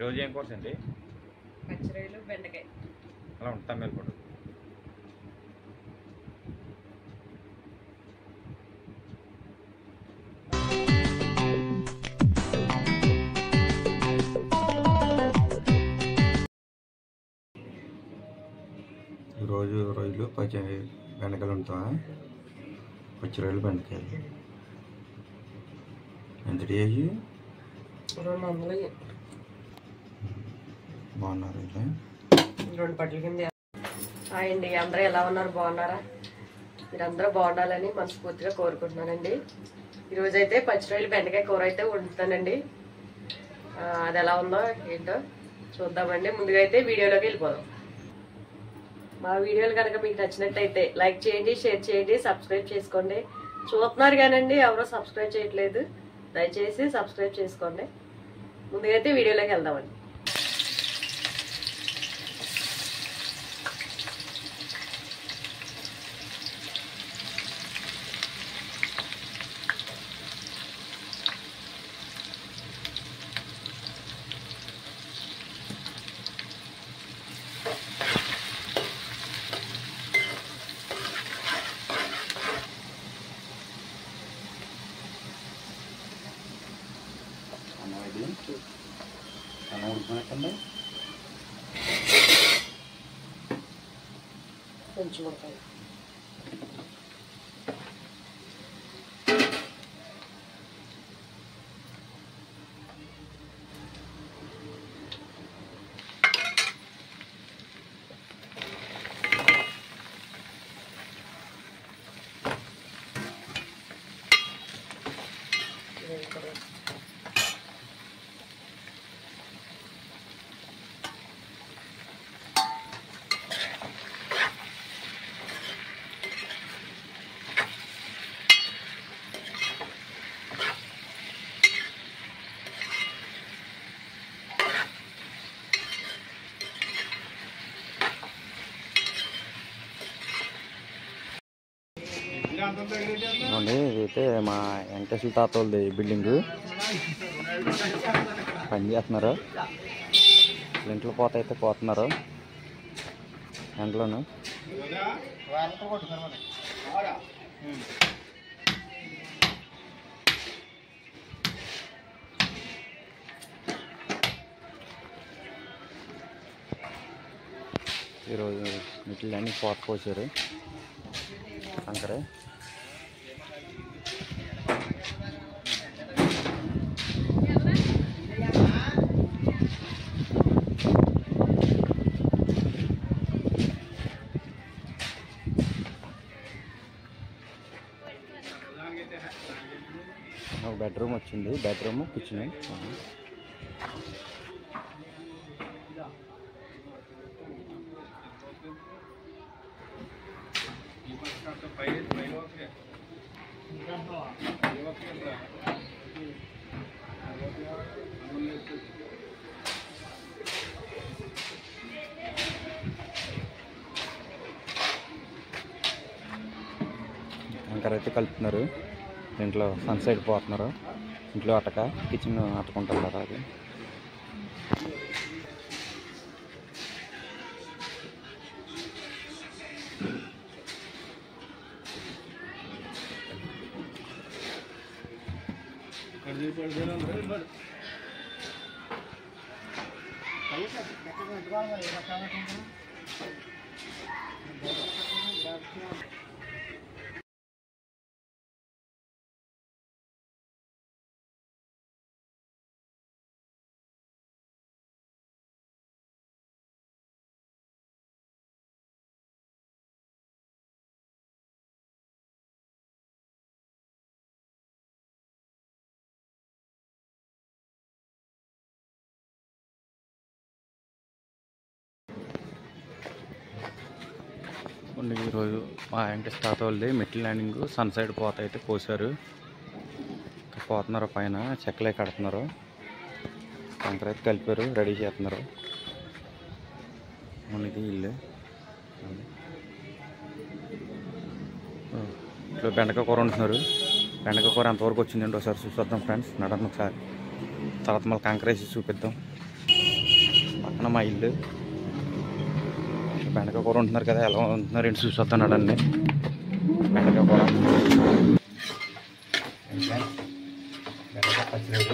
ఈరోజు ఏం కోర్స్ అండి పచ్చిరొయ్యలు బెండకాయ అలా ఉంటాం మేల్పడు ఈరోజు రొయ్యలు పచ్చి బెండకాయలు ఉంటావా పచ్చి రొయ్యలు బెండకాయలు ఎంత కేజీ రెండు వందలు బాగున్నారు అయితే రెండు పట్ల కింద హాయ్ అండి అందరూ ఎలా ఉన్నారు బాగున్నారా మీరందరూ బాగుండాలని మనస్ఫూర్తిగా కోరుకుంటున్నానండి ఈరోజు అయితే పచ్చిరొయ్యలు బెండకాయ కూర అయితే వండుతానండి ఆ, అది ఎలా ఉందో ఏంటో చూద్దామండి ముందుగా అయితే వీడియోలోకి వెళ్ళిపోదాం మా వీడియోలు కనుక మీకు నచ్చినట్టయితే లైక్ చేయండి షేర్ చేయండి సబ్స్క్రైబ్ చేసుకోండి చూస్తున్నారు కానండి ఎవరో సబ్స్క్రైబ్ చేయట్లేదు దయచేసి సబ్స్క్రైబ్ చేసుకోండి ముందుగా అయితే వీడియోలోకి వెళ్దామండి అన్నం ఇది అన్నం ఉడుకున్నట్టుంది కొంచెం ఉంటాయి అండి ఇదైతే మా వెంకటేశ్వర తాత వాళ్ళది బిల్డింగ్ పని చేస్తున్నారు ఇంట్లో పోత అయితే పోతున్నారు ఎండలోను ఈరోజు మిట్లన్నీ పోత పోసారు అంకరే ఒక బెడ్రూమ్ వచ్చింది బెడ్రూమ్ కిచెన్ అంకర అయితే కలుపుతున్నారు ఇంట్లో సన్ సైడ్ పోతున్నారు ఇంట్లో అటక కిచెన్ అట్టుకుంటున్నారు అది ఉండి ఈరోజు మా వెంకటేశ్వర తాత వాళ్ళది మెట్ల ల్యాండింగ్ సన్ సైడ్ పోత అయితే పోసారు ఇంకా పోతున్నారు పైన చెక్కలే కడుతున్నారు కంకర అయితే కలిపారు రెడీ చేస్తున్నారు మనకి ఇల్లు ఇట్లా బెండకాయ కూర వండుతున్నారు బెండకాయ కూర ఎంతవరకు వచ్చిందండి ఒకసారి చూసొద్దాం ఫ్రెండ్స్ నడండి ఒకసారి తర్వాత మళ్ళీ కంకర వేసి చూపిద్దాం పక్కన మా ఇల్లు బెండకాయ కూర ఉంటున్నారు కదా ఎలా ఉంటున్నారు ఏంటి చూసి వస్తున్నాడు అండి బెండకాయ కూర ఇంకా బెండకాయ పచ్చిరేడు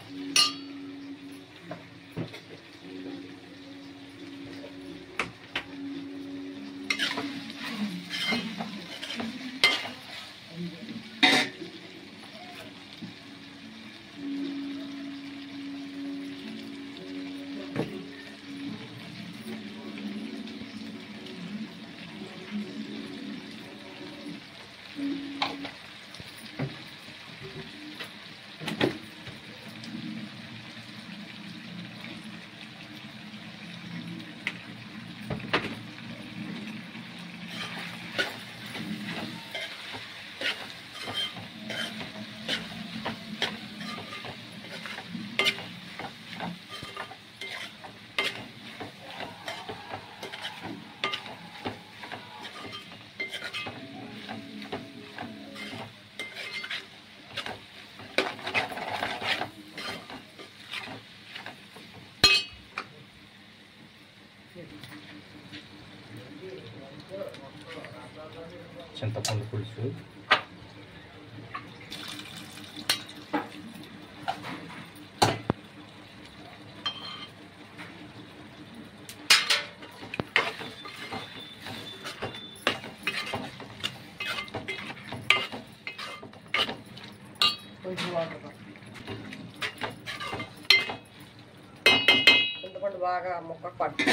చింతపండు పులుసు కొంచెం వాటర్ చింతపండు బాగా ముక్క పట్టు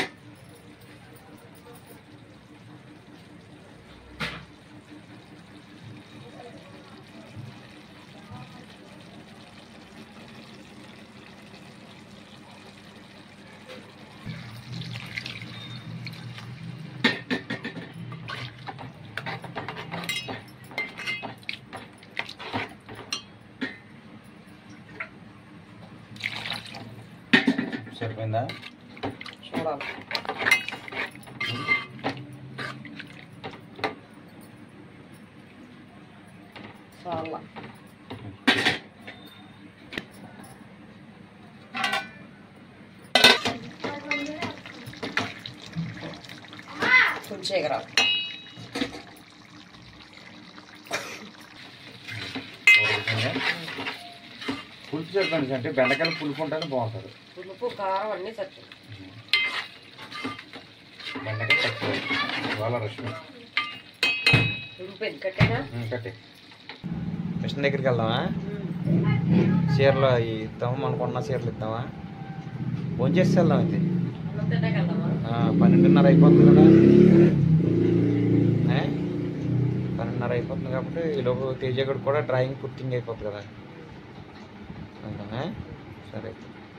సరిపోయిందా చూడాలి చాలా కొంచెం ఎగరాలి పులుసు సరిపోయింది అంటే బెండకాయలు పులుపు ఉంటేనే బాగుంటుంది పులుపు కారం అన్నీ సచ్చు బెండకాయ పచ్చిరేడు ఇవాళ రష్మి ఉడుపు ఎందుకట్టేనా కట్టి మిషన్ దగ్గరికి వెళ్దామా చీరలు అవి ఇద్దామా మనకు ఉన్న చీరలు ఇద్దామా ఫోన్ చేసి వెళ్దాం అయితే అన్నం తిన్నాక వెళ్దామా ఆ, పన్నెండున్నర అయిపోతుంది కదా ఏ? పన్నెండున్నర అయిపోతుంది కాబట్టి ఈలోపు తేజగడ్ కూడా డ్రాయింగ్ పూర్తింగ్ అయిపోతుంది కదా అంతేనా సరే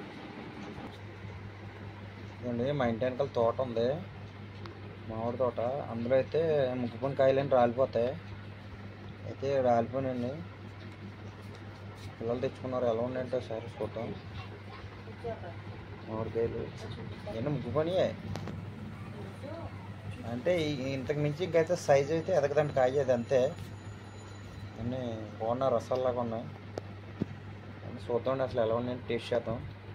ఇదండి మా ఇంటి వెనకాల తోట ఉంది మామిడి తోట అందులో అయితే ముగ్గుపని కాయలని రాలిపోతాయి అయితే రాలిపోయినండి పిల్లలు తెచ్చుకున్నారు ఎలా ఉన్నాయంటే ఒకసారి చూద్దాం మామిడికాయలు ఇవన్నీ ముగ్గు పనియే అంటే ఈ- ఇంతకు మించి ఇంకైతే సైజ్ అయితే ఎదగదండి కాయ అది అంతే అన్నీ బాగున్నాయి రసాల్లాగా ఉన్నాయి అన్నీ చూద్దామండి అసలు ఎలా ఉన్నాయని టేస్ట్ చేద్దాం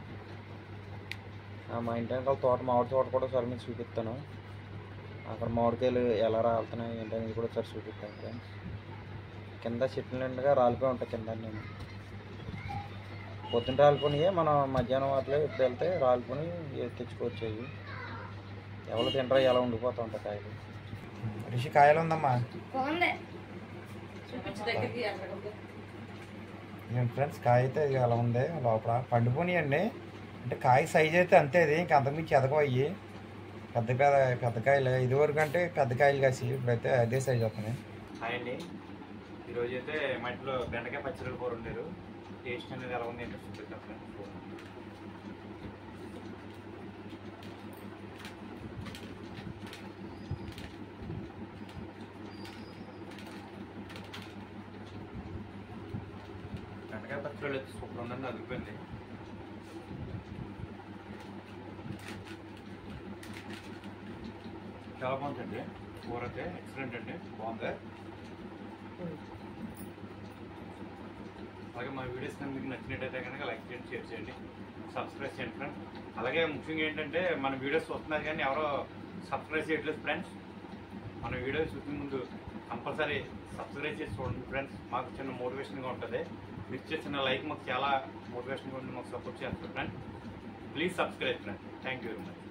ఆ, మా ఇంటి వెనకాల తోట మామిడి తోట కూడా ఒకసారి మీకు చూపిస్తాను అక్కడ మామిడికాయలు ఎలా రాలుతున్నాయి ఏంటనేది కూడా ఒకసారి చూపిస్తాను ఫ్రెండ్స్ కింద చెట్ల నిండుగా రాలిపోయి ఉంటాయి కింద నేను పొద్దున రాలిపోయినాయే మనం మధ్యాహ్నం వాటిలో ఇప్పుడు వెళ్తే రాలిపోయి తెచ్చుకోవచ్చు అవి ఎవరు తింటారో ఎలా ఉండిపోతూ ఉంటాయి కాయలు రిషి కాయలు ఉందమ్మా చూపించు దగ్గరికి అక్కడ ఉంది. నేను ఫ్రెండ్స్ కాయ అయితే ఇది అలా ఉంది లోపల పండిపోనియండి అంటే కాయ సైజ్ అయితే అంతే ఇది ఇంకా అంతకుమించి ఎదగవయ్యి పెద్ద పెద్ద పెద్ద కాయలు ఇదివరకు అంటే పెద్ద కాయలు కాసి ఇప్పుడైతే అదే సైజ్ వస్తున్నాయి హాయ్ అండి ఈరోజు అయితే మా ఇంట్లో బెండకాయ పచ్చడి కూర ఉండేరు టేస్ట్ అనేది ఎలా ఉంది అంటే చూపిస్తాను ఫ్రెండ్స్ బెండకాయ పచ్చడి అయితే సూపర్ ఉందండి అదిరిపోయింది చాలా బాగుందండి కూర అయితే ఎక్సలెంట్ అండి బాగుంది అలాగే మా వీడియోస్ కనుక మీకు నచ్చినట్టయితే కనుక లైక్ చేయండి షేర్ చేయండి సబ్స్క్రైబ్ చేయండి ఫ్రెండ్స్ అలాగే ముఖ్యంగా ఏంటంటే మన వీడియోస్ చూస్తున్నారు కానీ ఎవరో సబ్స్క్రైబ్ చేయట్లేదు ఫ్రెండ్స్ మన వీడియోస్ చూసే ముందు కంపల్సరీ సబ్స్క్రైబ్ చేసి చూడండి ఫ్రెండ్స్ మాకు చిన్న మోటివేషన్గా ఉంటుంది మీరు ఇచ్చే చిన్న లైక్ మాకు చాలా మోటివేషన్గా ఉండి మాకు సపోర్ట్ చేస్తారు friends please subscribe friends thank you very much